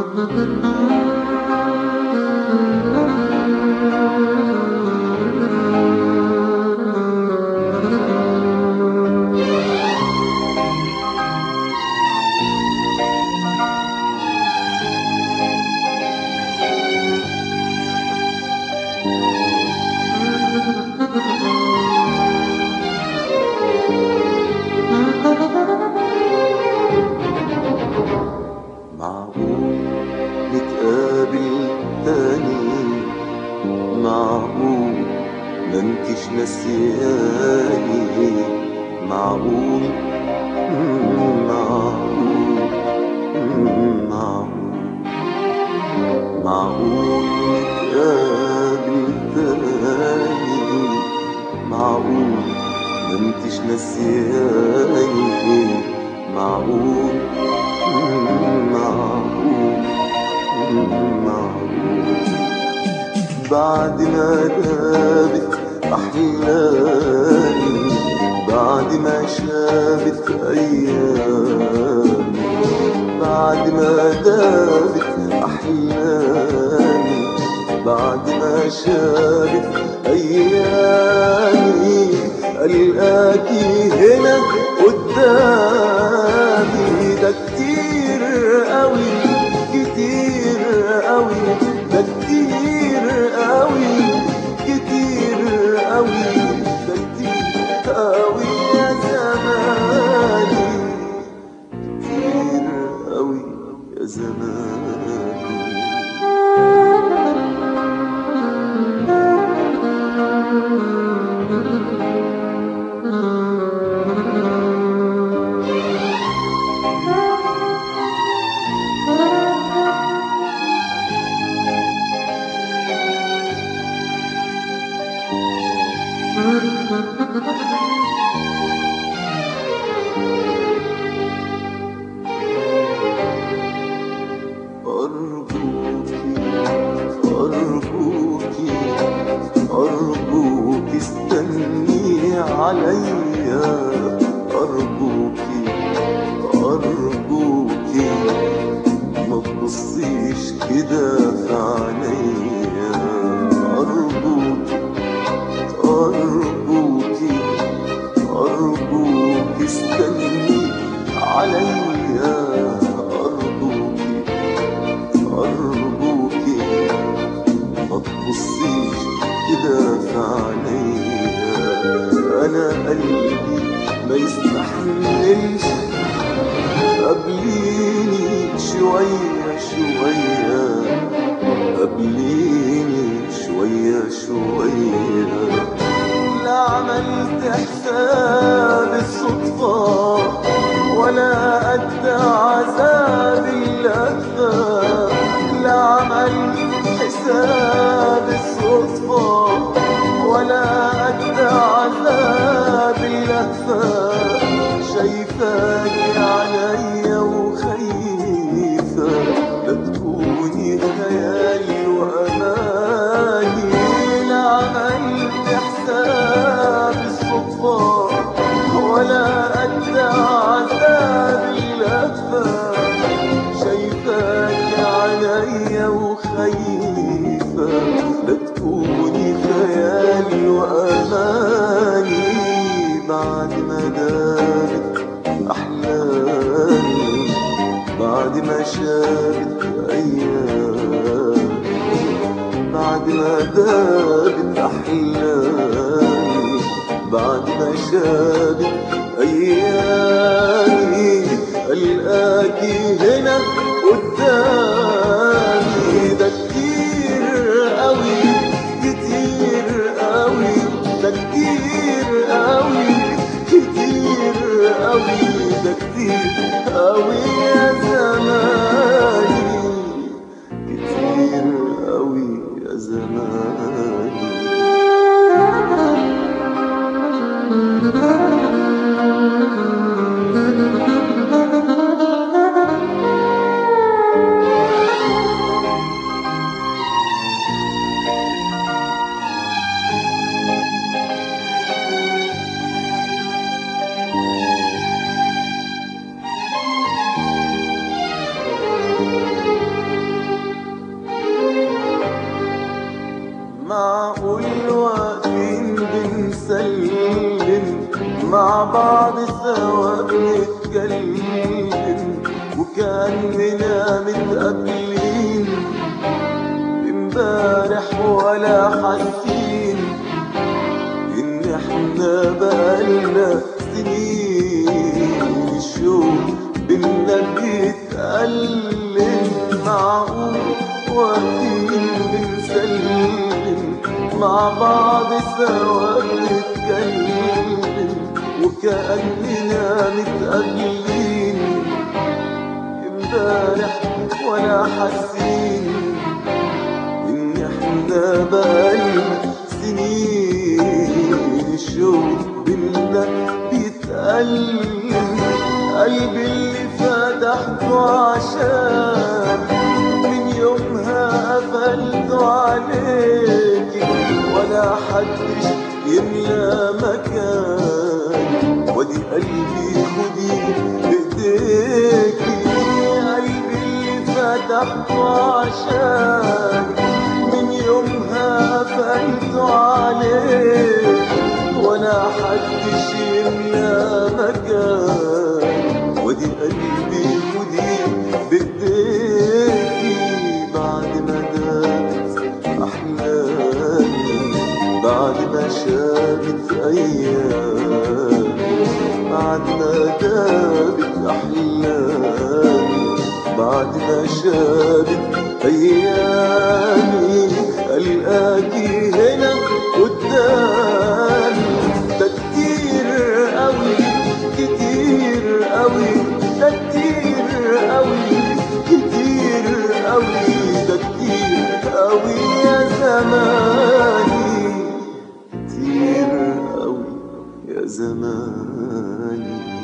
معقول نتقابل تاني معقول ما انتش نسياني معقول مم، معقول مم، معقول معقول نتقابل تاني معقول ما انتش نسياني معقول مم، معقول مم، معقول بعد ما دابت أحلامي بعد ما شابت أيامي بعد ما دابت أحلامي بعد ما شابت أيامي ألقاكي هنا قدامي ده كتير قوي كتير قوي ده كتير قوي كتير قوي ده كتير قوي يا زماني كتير قوي يا زماني أرجوكي أرجوكي أرجوكي استني عليا أرجوكي أرجوكي ما تبصيش كده في عينيا أرجوكي أرجوكي أرجوكي استني عليا أرجوكي أرجوكي ما تبصيش كده في عينيا أنا قلبي ما يستحملش قبليني شوية شوية قبليني شوية شوية لا عملت حساب الصدفة ولا قد عذاب اللهفة لا عملت حساب الصدفة ولا قد عذاب اللهفة شايفاك عليا وخايفة لا تكوني خيالي وأماني لا عملت حساب الصدفة ولا قد عذاب اللهفة شايفاك عليا وخايفة لا تكوني خيالي وأماني بعد ما دارت أحلامي بعد ما شابت أيامي بعد ما دابت أحلامي بعد ما شابت أيامي ألقاكي هنا قدامي ده كتير قوي كتير قوي ده كتير قوي كتير قوي ده كتير قوي يا زماني كتير قوي يا زماني متقابلين امبارح ولا حاسين ان احنا بقالنا سنين الشوق بينا بيتألم معقول واقفين بنسلم مع بعض سوا بنتكلم وكأننا متقابلين امبارح ولا حاسين ان احنا بقالنا سنين الشوق بينا بيتألم قلبي اللي فتحته عشان من يومها قفلته عليكي ولا حدش يملى مكان ودي قلبي خدي بايديكي قلبي اللي فتحته عشان من يومها قفلته عليك ولا حدش يملى مكان ودي قلبي خدي بايديكي بعد ما دامت احلامي بعد ما شابت ايامي بعد ما دامت احلامي بعد ما شابت ايامي القاكي هنا قدامي ده كتير قوي كتير قوي ده كتير قوي كتير قوي ده كتير قوي يا زماني كتير قوي يا زماني